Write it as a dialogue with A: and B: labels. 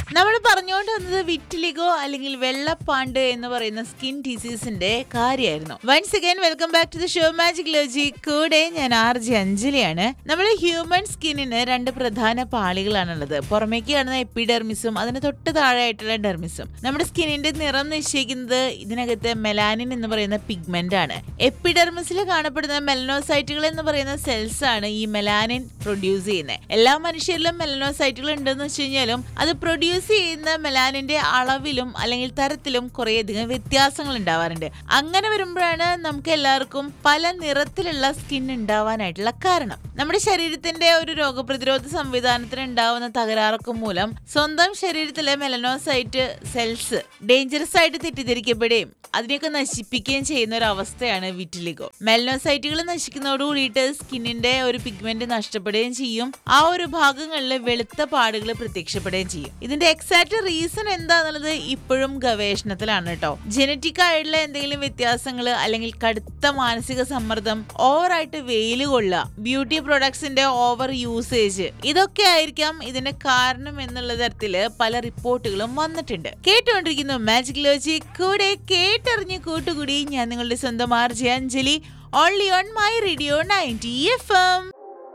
A: നമ്മൾ പറഞ്ഞുകൊണ്ട് വന്നത് വിറ്റിലിഗോ അല്ലെങ്കിൽ വെള്ളപ്പാണ്ട് എന്ന് പറയുന്ന സ്കിൻ ഡിസീസിന്റെ കാര്യമായിരുന്നു once again welcome back to the show magicology കൂടെ ഞാൻ ആർ ജി അഞ്ജലിയാണ് നമ്മൾ ഹ്യൂമൻ സ്കിന്നിന് രണ്ട് പ്രധാന പാളികളാണുള്ളത് പുറമേക്ക് കാണുന്ന എപ്പിഡെർമിസും അതിന് തൊട്ട് താഴെയായിട്ടുള്ള ഡെർമിസും നമ്മുടെ സ്കിന്നിന്റെ നിറം നിശ്ചയിക്കുന്നത് ഇതിനകത്ത് മെലാനിൻ എന്ന് പറയുന്ന പിഗ്മെന്റ് ആണ് എപ്പിഡെർമിസിൽ കാണപ്പെടുന്ന മെലനോസൈറ്റുകൾ എന്ന് പറയുന്ന സെൽസ് ആണ് ഈ മെലാനിൻ പ്രൊഡ്യൂസ് ചെയ്യുന്നത് എല്ലാ മനുഷ്യരിലും മെലനോസൈറ്റുകൾ ഉണ്ടെന്ന് വെച്ച് കഴിഞ്ഞാലും അത് പ്രൊഡ്യൂസ് ചെയ്യുന്ന മെലാനിന്റെ അളവിലും അല്ലെങ്കിൽ തരത്തിലും കുറേയധികം വ്യത്യാസങ്ങൾ ഉണ്ടാവാറുണ്ട് അങ്ങനെ വരുമ്പോഴാണ് നമുക്ക് എല്ലാവർക്കും പല നിറത്തിലുള്ള സ്കിൻ ഉണ്ടാവാനായിട്ടുള്ള കാരണം നമ്മുടെ ശരീരത്തിന്റെ ഒരു രോഗപ്രതിരോധ സംവിധാനത്തിന് ഉണ്ടാവുന്ന തകരാറൊക്കെ മൂലം സ്വന്തം ശരീരത്തിലെ മെലനോസൈറ്റ് സെൽസ് ഡേഞ്ചറസ് ആയിട്ട് തെറ്റിദ്ധരിക്കപ്പെടുകയും അതിനെയൊക്കെ നശിപ്പിക്കുകയും ചെയ്യുന്ന ഒരു അവസ്ഥയാണ് വിറ്റിലിഗോ മെലനോസൈറ്റുകൾ നശിക്കുന്നതോട് കൂടിയിട്ട് സ്കിന്നിന്റെ ഒരു പിഗ്മെന്റ് നഷ്ടപ്പെടുകയും ചെയ്യും ആ ഒരു ഭാഗങ്ങളിൽ വെളുത്ത പാടുകൾ പ്രത്യക്ഷപ്പെടുകയും ചെയ്യും ഇതിന്റെ എക്സാക്ട് റീസൺ എന്താന്നുള്ളത് ഇപ്പോഴും ഗവേഷണത്തിലാണ് കേട്ടോ ജനറ്റിക് ആയിട്ടുള്ള എന്തെങ്കിലും വ്യത്യാസങ്ങൾ അല്ലെങ്കിൽ കടുത്ത മാനസിക സമ്മർദ്ദം ഓവറായിട്ട് വെയിൽ കൊള്ളുക ബ്യൂട്ടി പ്രൊഡക്ട്സിന്റെ ഓവർ യൂസേജ് ഇതൊക്കെ ആയിരിക്കാം ഇതിന്റെ കാരണം എന്നുള്ള തരത്തില് പല റിപ്പോർട്ടുകളും വന്നിട്ടുണ്ട് കേട്ടുകൊണ്ടിരിക്കുന്നു മാജിക് ലോജി കൂടെ കേട്ടറിഞ്ഞ് കൂട്ടുകൂടി ഞാൻ നിങ്ങളുടെ സ്വന്തം R J Anjali only on my radio ninety F M